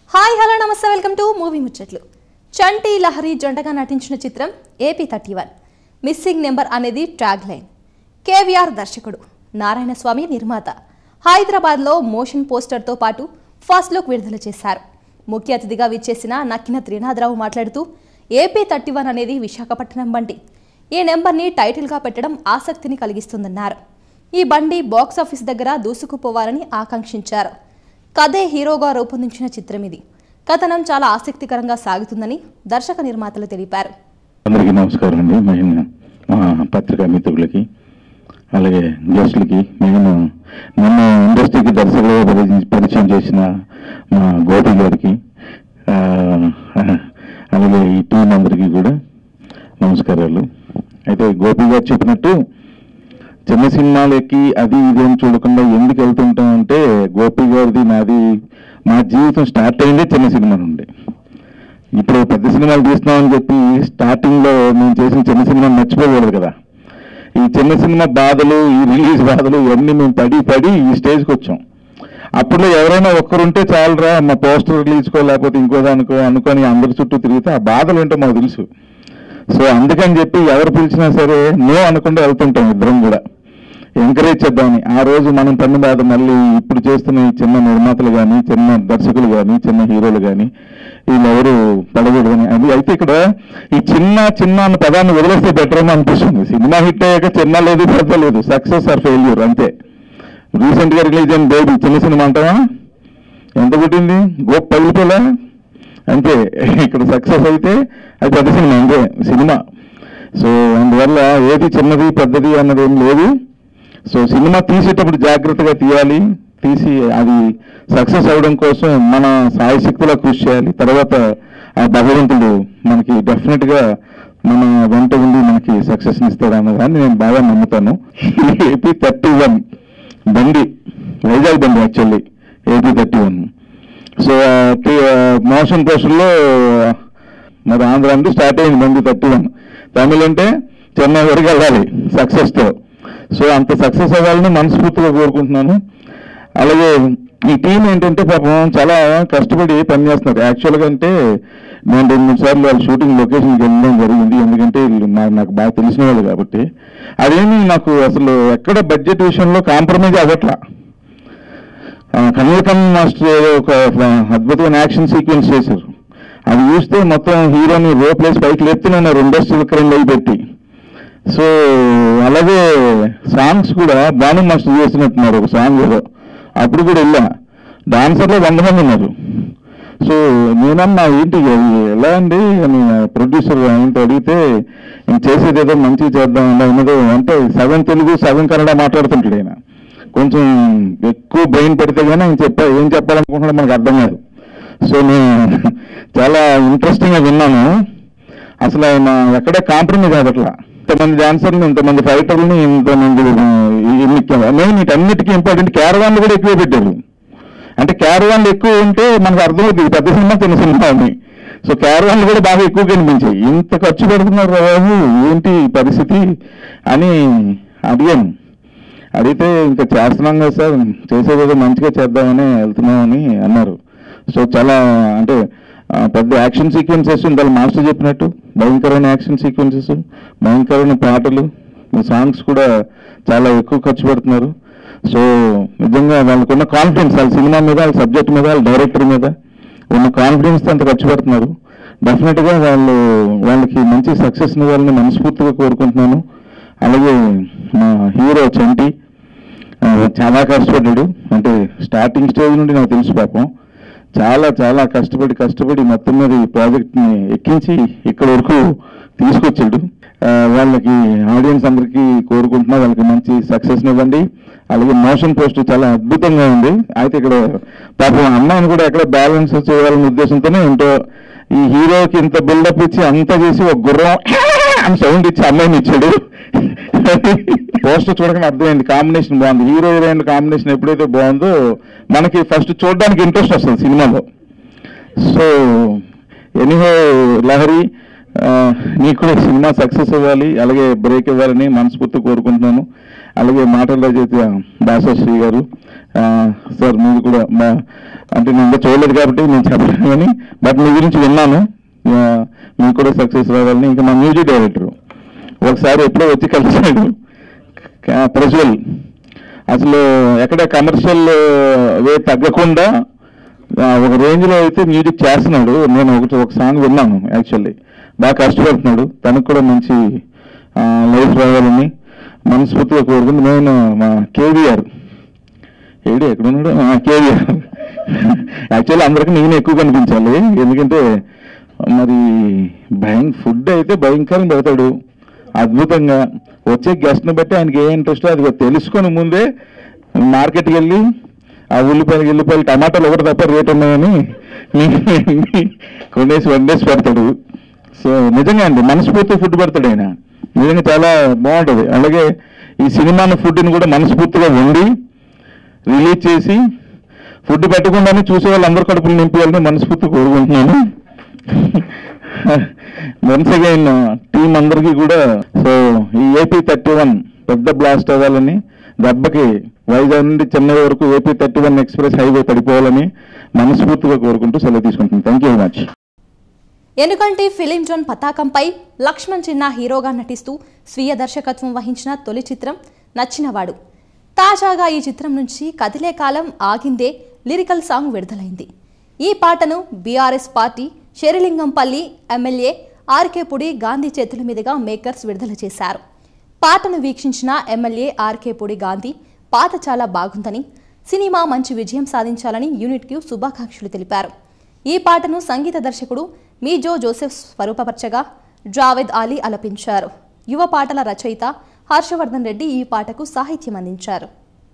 Hi hello నమస్తే welcome to movie ముచ్చట్లు చంటి లహరి జంటగా నటించిన చిత్రం AP thirty one missing number అనేది ట్యాగ్ లైన్ కేవీఆర్ దర్శకుడు నారాయణ స్వామి నిర్మాత హైదరాబాద్లో మోషన్ పోస్టర్తో పాటు ఫస్ట్ లుక్ విడుదల చేశారు ముఖ్య అతిథిగా విచ్చేసిన నక్కిన త్రినాథరావు మాట్లాడుతూ ఏపీ థర్టీ వన్ అనేది విశాఖపట్నం బండి ఈ నెంబర్ని టైటిల్గా పెట్టడం ఆసక్తిని కలిగిస్తుందన్నారు ఈ బండి బాక్సాఫీస్ దగ్గర దూసుకుపోవాలని ఆకాంక్షించారు కథే హీరోగా రూపొందించిన చిత్రం ఇది కథనం చాలా ఆసక్తికరంగా సాగుతుందని దర్శక నిర్మాతలు తెలిపారు అందరికీ నమస్కారం అండి మెయిన్ మా పత్రికా మిత్రులకి అలాగే గెస్టులకి మెయిన్ నన్ను ఇండస్ట్రీకి దర్శకులుగా పరిచయం- పరిచయం చేసిన మా గోపి గారికి ఆ, అలాగే ఈ టీం అందరికీ కూడా నమస్కారాలు అయితే గోపి గారు చెప్పినట్టు చిన్న సినిమాలకి అది ఇది అని చూడకుండా ఎందుకు వెళ్తుంటాం అంటే గోపి గారిది నాది మా జీవితం స్టార్ట్ అయిందే చిన్న సినిమా నుండి ఇప్పుడు పెద్ద సినిమాలు తీస్తున్నామని చెప్పి స్టార్టింగ్ లో మేము చేసిన చిన్న సినిమా మర్చిపోకూడదు కదా ఈ చిన్న సినిమా బాధలు ఈ రిలీజ్ బాధలు ఇవన్నీ మేము పడి పడి ఈ స్టేజ్కి వచ్చాం అప్పుడు ఎవరైనా ఒక్కరుంటే చాలరా మా పోస్టర్ రిలీజ్కో లేకపోతే ఇంకో దానికో అనుకొని అందరి చుట్టూ తిరిగితే ఆ బాధలు ఏంటో మాకు తెలుసు సో అందుకని చెప్పి ఎవరు పిలిచినా సరే నో అనకుండా వెళ్తుంటాం ఇద్దరం కూడా ఎంకరేజ్ చేద్దామని ఆ రోజు మనం పన్ను బాధ మళ్ళీ ఇప్పుడు చేస్తున్న ఈ చిన్న నిర్మాతలు కానీ చిన్న దర్శకులు కానీ చిన్న హీరోలు కానీ వీళ్ళెవరు పడకూడదని అది అయితే ఇక్కడ ఈ చిన్న చిన్న అన్న పదాన్ని వదిలేస్తే బెటర్ అని అనిపిస్తుంది సినిమా హిట్ అయ్యాక చిన్న లేదు పెద్ద లేదు సక్సెస్ ఆర్ ఫెయిల్యూర్ అంతే రీసెంట్ గా రిలీజ్ అయిన బేబీ చిన్న సినిమా అంటావా ఎంత పుట్టింది గోప్ పగిలిపోలే అంతే ఇక్కడ సక్సెస్ అయితే అది పెద్ద సినిమా అంతే సినిమా సో అందువల్ల ఏది చిన్నది పెద్దది అన్నది ఏం లేదు సో సినిమా తీసేటప్పుడు జాగ్రత్తగా తీయాలి తీసి అది సక్సెస్ అవడం కోసం మన సాయశక్తిలో కృషి చేయాలి తర్వాత ఆ భగవంతుడు మనకి డెఫినెట్ గా మన వెంట ఉండి మనకి సక్సెస్ ఇస్తాడు అన్నదాన్ని నేను బాగా నమ్ముతాను ఏపీ థర్టీ వన్ బండి వైజాగ్ బండి actually AP thirty one so motion పోస్టర్లో మరి ఆంధ్ర అంటే స్టార్ట్ అయింది బండి థర్టీ వన్ తమిళ అంటే చెన్నై వరకు వెళ్ళాలి సక్సెస్తో సో అంత సక్సెస్ అవ్వాలని మనస్ఫూర్తిగా కోరుకుంటున్నాను అలాగే ఈ టీం ఏంటంటే పాపం చాలా కష్టపడి పనిచేస్తున్నారు యాక్చువల్గా అంటే నేను రెండు మూడు సార్లు వాళ్ళ షూటింగ్ లొకేషన్కి వెళ్ళడం జరిగింది ఎందుకంటే వీళ్ళు నా- నాకు బాగా తెలిసిన వాళ్ళు కాబట్టి అదేమి నాకు అసలు ఎక్కడ బడ్జెట్ విషయంలో కాంప్రమైజ్ అవ్వట్లా కన్నలకన్ మాస్టర్ ఏదో ఒక అద్భుతమైన యాక్షన్ సీక్వెన్స్ చేశారు అది చూస్తే మొత్తం హీరోని రో ప్లేస్ పైకి లేపుతూనే ఉన్నారు ఇండస్ట్రియల్ క్రైమ్ అయి పెట్టి సో అలాగే సాంగ్స్ కూడా బాను మాస్టర్ చేసినట్టున్నారు ఒక సాంగ్ ఏదో అప్పుడు కూడా వెళ్ళా డాన్సర్లో వంద మంది ఉన్నారు సో నేనన్నా ఏంటి అది ఎలా అండి అని ప్రొడ్యూసర్ ఆయనతో అడిగితే నేను చేసేది ఏదో మంచిగా చేద్దాం అన్నది అంటే సగం తెలుగు సగం కన్నడ మాట్లాడుతుంటాడు ఆయన కొంచెం ఎక్కువ బ్రెయిన్ పెడితే కానీ ఆయన చెప్పా ఏం చెప్పాలనుకుంటున్నాడో మనకు అర్థం కాదు సో నేను చాలా ఇంట్రెస్టింగ్గా విన్నాను అసలు ఆయన ఎక్కడ కాంప్రమైజ్ అవ్వట్లా ఇంతమంది డాన్సర్లు ఇంతమంది ఫైటర్లని ఇంతమంది మెయిన్ వీటన్నిటికీ ఇంపార్టెంట్ క్యారవాన్లు కూడా ఎక్కువ పెట్టారు అంటే క్యారవాన్లు ఎక్కువ ఉంటే మనకు అర్థమవుతుంది పెద్ద సినిమా చిన్న సినిమా అని సో క్యారవాన్లు కూడా బాగా ఎక్కువ కనిపించాయి ఇంత ఖర్చు పెడుతున్నారు రా బాబు ఏంటి ఈ పరిస్థితి అని అడిగాను అడిగితే ఇంకా చేస్తున్నాం కదా సార్ చేసేదేదో మంచిగా చేద్దామని వెళ్తున్నామని అన్నారు సో చాలా అంటే ఆ, పెద్ద యాక్షన్ సీక్వెన్సెస్ ఉండాలి మాస్టర్ చెప్పినట్టు భయంకరమైన యాక్షన్ సీక్వెన్సెస్ భయంకరమైన పాటలు సాంగ్స్ కూడా చాలా ఎక్కువ ఖర్చు పెడుతున్నారు సో నిజంగా వాళ్ళకున్న కాన్ఫిడెన్స్ వాళ్ళ సినిమా మీద వాళ్ళ సబ్జెక్ట్ మీద వాళ్ళ డైరెక్టర్ మీద ఉన్న కాన్ఫిడెన్స్ అంత ఖర్చు పెడుతున్నారు డెఫినెట్గా వాళ్ళు వాళ్ళకి మంచి సక్సెస్ ఇవ్వాలని మనస్ఫూర్తిగా కోరుకుంటున్నాను అలాగే మా హీరో చంటి ఆ, చాలా కష్టపడ్డాడు అంటే స్టార్టింగ్ స్టేజ్ నుండి నాకు తెలుసు పాపం చాలా చాలా కష్టపడి కష్టపడి మొత్తం మీద ఈ ప్రాజెక్ట్ని ఎక్కించి ఇక్కడ వరకు తీసుకొచ్చాడు ఆ, వాళ్ళకి ఆడియన్స్ అందరికీ కోరుకుంటున్నా వాళ్ళకి మంచి సక్సెస్ ఇవ్వండి అలాగే మోషన్ పోస్ట్ చాలా అద్భుతంగా ఉంది అయితే ఇక్కడ పాపం అమ్మాయిని కూడా ఎక్కడ బ్యాలెన్స్ చేయాలనే ఉద్దేశంతోనే ఏంటో ఈ హీరోకి ఇంత బిల్డప్ ఇచ్చి అంతా చేసి ఒక గుర్రం అని సౌండ్ ఇచ్చి అమ్మాయిని ఇచ్చాడు పోస్టర్ చూడగానే అర్థమైంది కాంబినేషన్ బాగుంది హీరో హీరోయిన్ కాంబినేషన్ ఎప్పుడైతే బాగుందో మనకి ఫస్ట్ చూడడానికి ఇంట్రెస్ట్ వస్తుంది సినిమాలో సో ఎనీహో లహరి ఆ, నీకు కూడా సినిమా సక్సెస్ ఇవ్వాలి అలాగే బ్రేక్ ఇవ్వాలని మనస్ఫూర్తి కోరుకుంటున్నాను అలాగే మాటల రచయిత దాసశ్రీ గారు ఆ, సార్ మీరు కూడా మా అంటే నేను ఇంకా చూడలేదు కాబట్టి నేను చెప్పలేను కానీ బట్ మీ గురించి విన్నాను ఆ, మీకు కూడా సక్సెస్ రావాలని ఇంకా మా మ్యూజిక్ డైరెక్టర్ ఒకసారి ఎప్పుడో వచ్చి కలిసాడు క- ప్రజ్వల్ అసలు ఎక్కడ కమర్షియల్ వే తగ్గకుండా ఆ, ఒక రేంజ్లో అయితే మ్యూజిక్ చేస్తున్నాడు నేను ఒకటి ఒక సాంగ్ విన్నాను యాక్చువల్లీ బాగా కష్టపడుతున్నాడు తనకు కూడా మంచి లైఫ్ రావాలని మనస్ఫూర్తిగా కోరుకుంది నేను మా కేవీఆర్ ఏడు ఎక్కడున్నాడు కేవీఆర్ యాక్చువల్లీ అందరికీ నేను ఎక్కువ కనిపించాలి ఎందుకంటే మరి భయం ఫుడ్ అయితే భయంకరంగా పెడతాడు అద్భుతంగా వచ్చే గెస్ట్ని బట్టి ఆయనకి ఏ ఇంట్రెస్ట్ అది తెలుసుకొని ముందే మార్కెట్కి వెళ్ళి ఆ ఉల్లిపాయలు గిల్లిపాయలు టమాటాలు ఒకటి తప్ప రేట్ ఉన్నాయని కొనేసి వండేసి పెడతాడు సో నిజంగా అండి మనస్ఫూర్తి ఫుడ్ పెడతాడు ఆయన నిజంగా చాలా బాగుంటుంది అలాగే ఈ సినిమాను ఫుడ్ని కూడా మనస్ఫూర్తిగా వండి రిలీజ్ చేసి ఫుడ్ పెట్టకుండానే చూసే వాళ్ళందరూ కడుపులు నింపేయాలని మనస్ఫూర్తి కోరుకుంటున్నాను వన్స్ అగైన్ టీం అందరికీ కూడా సో ఈ ఏపీ థర్టీ వన్ పెద్ద బ్లాస్ట్ అవ్వాలని దెబ్బకి వైజాగ్ నుండి చెన్నై వరకు AP thirty one express highway పడిపోవాలని మనస్ఫూర్తిగా కోరుకుంటూ సెలవు తీసుకుంటున్నాను thank you very much Enukanti film zone పతాకంపై లక్ష్మణ్ చిన్న హీరోగా నటిస్తూ స్వీయ దర్శకత్వం వహించిన తొలి చిత్రం నచ్చినవాడు తాజాగా ఈ చిత్రం నుంచి కదిలే కాలం ఆగిందే లిరికల్ సాంగ్ విడుదలైంది ఈ పాటను BRS party Serilingampally MLA RK Pudi Gandhi చేతుల మీదుగా మేకర్స్ విడుదల చేశారు పాటను వీక్షించిన ఎమ్మెల్యే ఆర్కే పుడి గాంధీ పాట చాలా బాగుందని సినిమా మంచి విజయం సాధించాలని యూనిట్కి శుభాకాంక్షలు తెలిపారు ఈ పాటను సంగీత దర్శకుడు మీజో జోసెఫ్ స్వరూపపరచగా జావేద్ అలీ ఆలపించారు యువ పాటల రచయిత హర్షవర్ధన్ రెడ్డి ఈ పాటకు సాహిత్యం అందించారు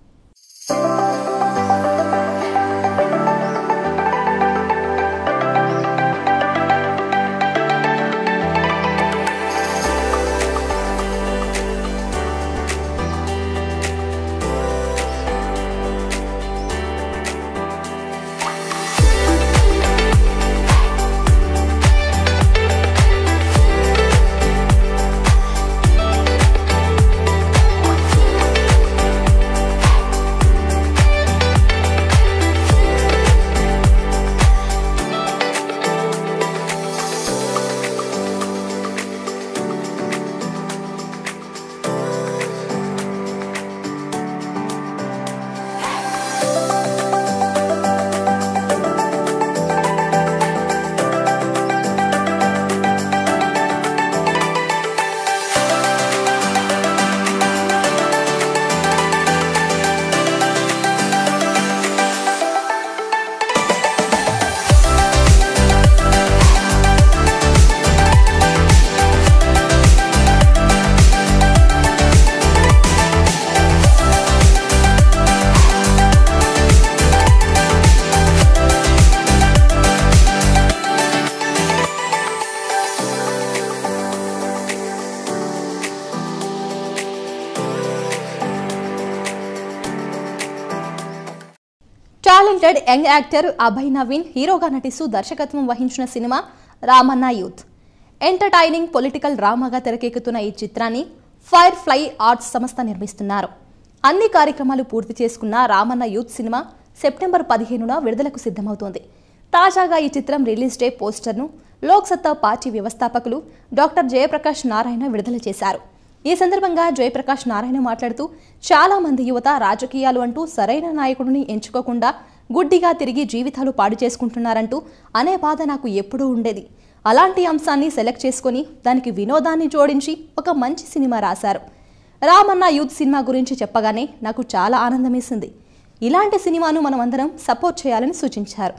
talented young actor Abhay Naveen హీరోగా నటిస్తూ దర్శకత్వం వహించిన సినిమా రామన్న యూత్ ఎంటర్టైనింగ్ పొలిటికల్ డ్రామాగా తెరకెక్కుతున్న ఈ చిత్రాన్ని ఫైర్ ఫ్లై ఆర్ట్స్ సంస్థ నిర్మిస్తున్నారు అన్ని కార్యక్రమాలు పూర్తి చేసుకున్న రామన్న యూత్ సినిమా సెప్టెంబర్ పదిహేనున విడుదలకు సిద్ధమవుతోంది తాజాగా ఈ చిత్రం రిలీజ్ డే పోస్టర్ను లోక్సత్తా పార్టీ వ్యవస్థాపకులు డాక్టర్ జయప్రకాష్ నారాయణ విడుదల చేశారు ఈ సందర్భంగా జయప్రకాష్ నారాయణ మాట్లాడుతూ చాలా మంది యువత రాజకీయాలు అంటూ సరైన నాయకుడిని ఎంచుకోకుండా గుడ్డిగా తిరిగి జీవితాలు పాడు చేసుకుంటున్నారంటూ అనే బాధ నాకు ఎప్పుడూ ఉండేది అలాంటి అంశాన్ని సెలెక్ట్ చేసుకొని దానికి వినోదాన్ని జోడించి ఒక మంచి సినిమా రాశారు రామన్న యూత్ సినిమా గురించి చెప్పగానే నాకు చాలా ఆనందమేసింది ఇలాంటి సినిమాను మనం అందరం సపోర్ట్ చేయాలని సూచించారు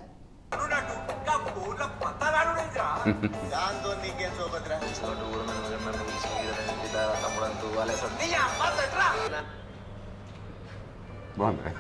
దాంతో నీకేం సోబద్రా బాగుంది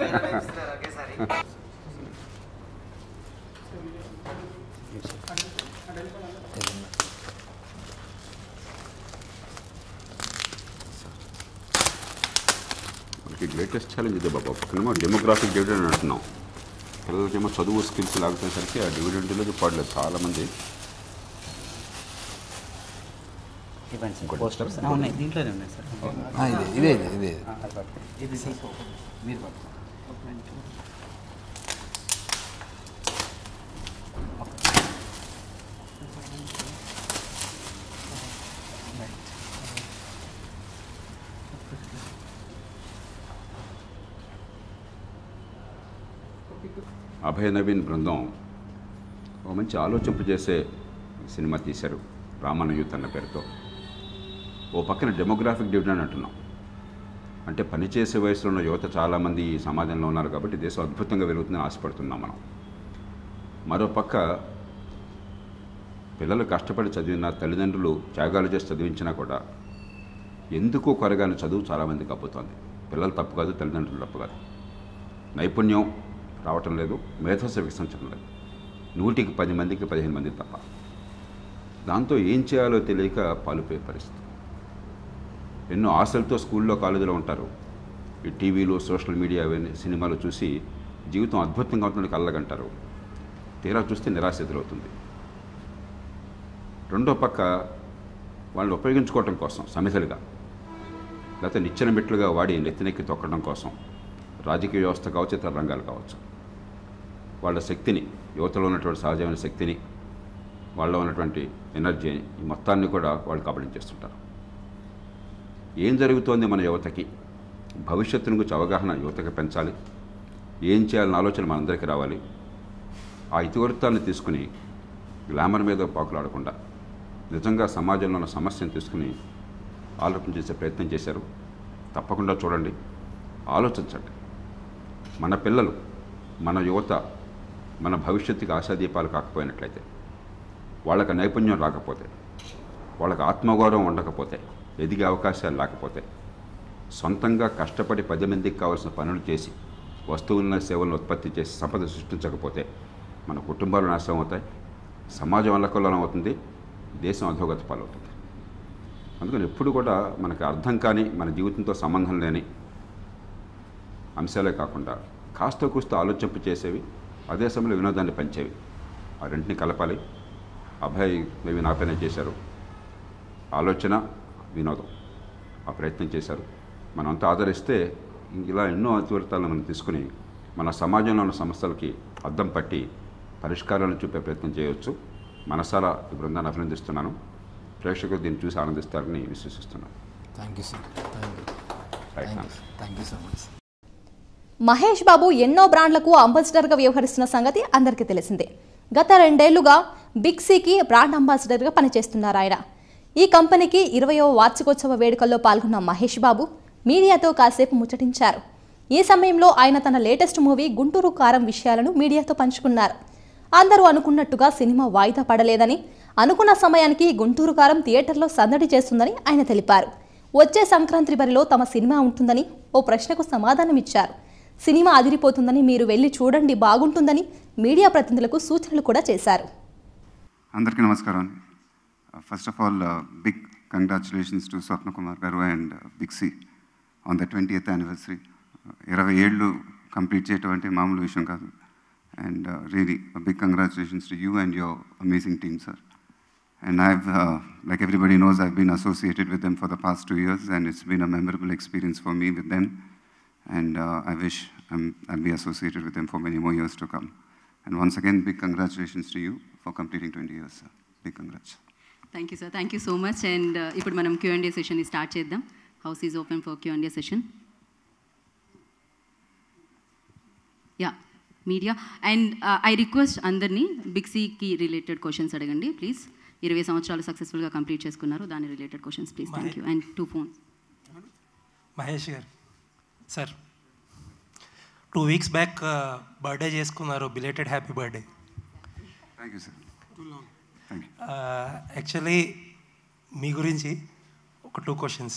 మనకి గ్రేటెస్ట్ ఛాలెంజ్ ఇదే బాబా పక్కనేమో డెమోగ్రాఫిక్ డివిడెండ్ అంటున్నాం పిల్లలకేమో చదువు స్కిల్స్ లాగుతునేసరికి ఆ డివిడెంట్ లేదు పడలేదు చాలామంది ఇవ్వండి సార్ పోస్టర్స్ ఉన్నాయి దీంట్లోనే ఉన్నాయి సార్ ఆ, ఇదే ఇదే ఇదే ఇదే ఆ, అది పట్టుకోండి. ఇది తీసుకో. మీరు పట్టుకోండి. అభయ నవీన్ బృందం ఒక మంచి ఆలోచింపు చేసే సినిమా తీశారు రామన్న యూత్ అన్న పేరుతో ఓ పక్కన డెమోగ్రాఫిక్ డివిజన్ అంటున్నాం అంటే పనిచేసే వయసులో ఉన్న యువత చాలామంది ఈ సమాజంలో ఉన్నారు కాబట్టి దేశం అద్భుతంగా వెలుగుతుందని ఆశపడుతున్నాం మనం మరో పక్క పిల్లలు కష్టపడి చదివిన తల్లిదండ్రులు త్యాగాలు చేసి చదివించినా కూడా ఎందుకో కొరగాని చదువు చాలామందికి అబ్బుతోంది పిల్లలు తప్పు కాదు తల్లిదండ్రులు తప్పు కాదు నైపుణ్యం రావటం లేదు మేధస్సు వికసించడం లేదు నూటికి పది మందికి పదిహేను మంది తప్ప దాంతో ఏం చేయాలో తెలియక పాలుపోయే పరిస్థితి ఎన్నో ఆశలతో స్కూల్లో కాలేజీలో ఉంటారు ఈ టీవీలు సోషల్ మీడియా అవన్నీ సినిమాలు చూసి జీవితం అద్భుతంగా అవుతుందని కళ్ళగంటారు తీరా చూస్తే నిరాశ ఎదురవుతుంది రెండో పక్క వాళ్ళని ఉపయోగించుకోవటం కోసం సమిధలుగా లేకపోతే నిచ్చెన మెట్లుగా వాడి నెత్తినెక్కి తొక్కడం కోసం రాజకీయ వ్యవస్థ కావచ్చు ఇతర రంగాలు కావచ్చు వాళ్ళ శక్తిని యువతలో ఉన్నటువంటి సహజమైన శక్తిని వాళ్ళలో ఉన్నటువంటి ఎనర్జీని ఈ మొత్తాన్ని కూడా వాళ్ళు కబళించేస్తుంటారు ఏం జరుగుతోంది మన యువతకి భవిష్యత్తు గురించి అవగాహన యువతకి పెంచాలి ఏం చేయాలన్న ఆలోచన మనందరికీ రావాలి ఆ ఇతివృత్తాన్ని తీసుకుని గ్లామర్ మీద పాకులాడకుండా నిజంగా సమాజంలో ఉన్న సమస్యను తీసుకుని ఆలోచన చేసే ప్రయత్నం చేశారు తప్పకుండా చూడండి ఆలోచించండి మన పిల్లలు మన యువత మన భవిష్యత్తుకి ఆశాదీపాలు కాకపోయినట్లయితే వాళ్ళకి నైపుణ్యం రాకపోతే వాళ్ళకి ఆత్మగౌరవం ఉండకపోతే ఎదిగే అవకాశాలు లేకపోతే సొంతంగా కష్టపడి పది మందికి కావాల్సిన పనులు చేసి వస్తువులను సేవలను ఉత్పత్తి చేసి సంపద సృష్టించకపోతే మన కుటుంబాలు నాశనం అవుతాయి సమాజం అల్లకల్లోలం అవుతుంది దేశం అధోగతి పాలవుతుంది అందుకని ఎప్పుడు కూడా మనకు అర్థం కాని మన జీవితంతో సంబంధం లేని అంశాలే కాకుండా కాస్త కూస్త ఆలోచింపు చేసేవి అదే సమయంలో వినోదాన్ని పంచేవి ఆ రెంటిని కలపాలి అభయ్ మేవి నాపైన చేశారు ఆలోచన వినోదం ఆ ప్రయత్నం చేశారు మనం అంతా ఆదరిస్తే ఇలా ఎన్నో అతివృత్తాలను మనం తీసుకుని మన సమాజంలో ఉన్న సమస్యలకి అద్దం పట్టి పరిష్కారాలను చూపే ప్రయత్నం చేయవచ్చు మనసారా ఈ బృందాన్ని అభినందిస్తున్నాను ప్రేక్షకులు దీన్ని చూసి ఆనందిస్తారని విశ్వసిస్తున్నాను thank you sir thank you right thank you thank you so much Mahesh Babu ఎన్నో బ్రాండ్లకు అంబాసిడర్గా వ్యవహరిస్తున్న సంగతి అందరికీ తెలిసిందే గత రెండేళ్లుగా బిగ్ సీకి బ్రాండ్ అంబాసిడర్గా పనిచేస్తున్నారు ఆయన ఈ కంపెనీకి ఇరవయవ వార్షికోత్సవ వేడుకల్లో పాల్గొన్న మహేష్ బాబు మీడియాతో కాసేపు ముచ్చటించారు ఈ సమయంలో ఆయన తన లేటెస్ట్ మూవీ గుంటూరు కారం విషయాలను మీడియాతో పంచుకున్నారు అందరూ అనుకున్నట్టుగా సినిమా వాయిదా పడలేదని అనుకున్న సమయానికి గుంటూరు కారం థియేటర్లో సందడి చేస్తుందని ఆయన తెలిపారు వచ్చే సంక్రాంతి బరిలో తమ సినిమా ఉంటుందని ఓ ప్రశ్నకు సమాధానమిచ్చారు సినిమా అదిరిపోతుందని మీరు వెళ్ళి చూడండి బాగుంటుందని మీడియా ప్రతినిధులకు సూచనలు కూడా చేశారు అందరికీ నమస్కారం అండి first of all big congratulations to Swapna Kumar garu and big C on the twenty eighth anniversary ఇరవై ఏళ్ళు కంప్లీట్ చేయటం మామూలు విషయం కాదు and really big congratulations to you and your amazing team sir And I've, uh, like everybody knows, I've been associated with them for the past two years, and it's been a memorable experience for me with them. And uh, I wish I'm, I'll be associated with them for many more years to come. And once again, big congratulations to you for completing 20 years, sir. Big congrats. Thank you sir thank you so much and ఇప్పుడు మనం Q and A session start చేద్దాం house is open for Q and A session yeah media and I request అందరినీ బిగ్సీకి related questions అడగండి please ఇరవై సంవత్సరాలు సక్సెస్ఫుల్గా complete చేసుకున్నారు దాని related questions please thank you and two phones Mahesh garu sir two weeks back birthday చేసుకున్నారు belated happy birthday Thank you, sir. Thank you. Actually మీ గురించి ఒక two questions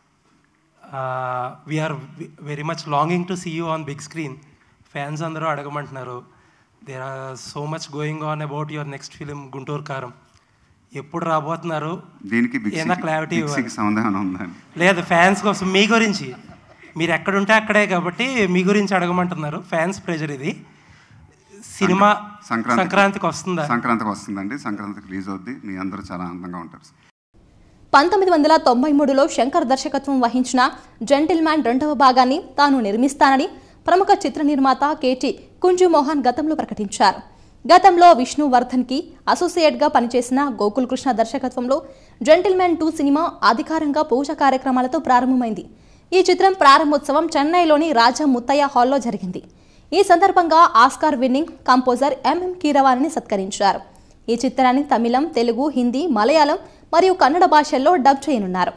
we're very much longing to see you on big screen fans అందరూ అడగమంటున్నారు there are so much going on about your next film Guntur Kaaram ఎప్పుడు రాబోతున్నారు దీనికి big ఏదైనా clarity big సమాధానం ఉందండి లేదు ఫ్యాన్స్ కోసం మీ గురించి మీరు ఎక్కడుంటే అక్కడే కాబట్టి మీ గురించి అడగమంటున్నారు ఫ్యాన్స్ ప్రెజర్ ఇది సినిమా సంక్రాంతి సంక్రాంతికి వస్తుందా సంక్రాంతికి వస్తుందండి సంక్రాంతికి రిలీజ్ అవుద్ది మీ అందరూ చాలా ఆనందంగా ఉంటారు పంతొమ్మిది వందల తొంభై మూడులో శంకర్ దర్శకత్వం వహించిన జెంటిల్మ్యాన్ రెండవ భాగాన్ని తాను నిర్మిస్తానని ప్రముఖ చిత్ర నిర్మాత కేటీ కుంజు మోహన్ గతంలో ప్రకటించారు గతంలో విష్ణువర్ధన్కి అసోసియేట్గా పనిచేసిన గోకుల్ కృష్ణ దర్శకత్వంలో జెంటిల్మెన్ టూ సినిమా అధికారంగా పూజ కార్యక్రమాలతో ప్రారంభమైంది ఈ చిత్రం ప్రారంభోత్సవం చెన్నైలోని రాజా ముత్తయ్య హాల్లో జరిగింది ఈ సందర్భంగా ఆస్కార్ విన్నింగ్ కంపోజర్ ఎంఎం కీరవాణిని సత్కరించారు ఈ చిత్రాన్ని తమిళం తెలుగు హిందీ మలయాళం మరియు కన్నడ భాషల్లో డబ్ చేయనున్నారు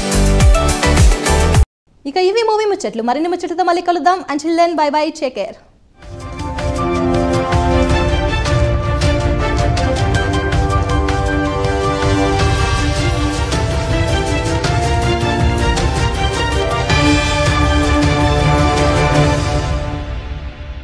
ఇక ఇవి మూవీ ముచ్చట్లు మరిన్ని ముచ్చట్లతో మళ్ళీ కలుద్దాం until then bye bye take care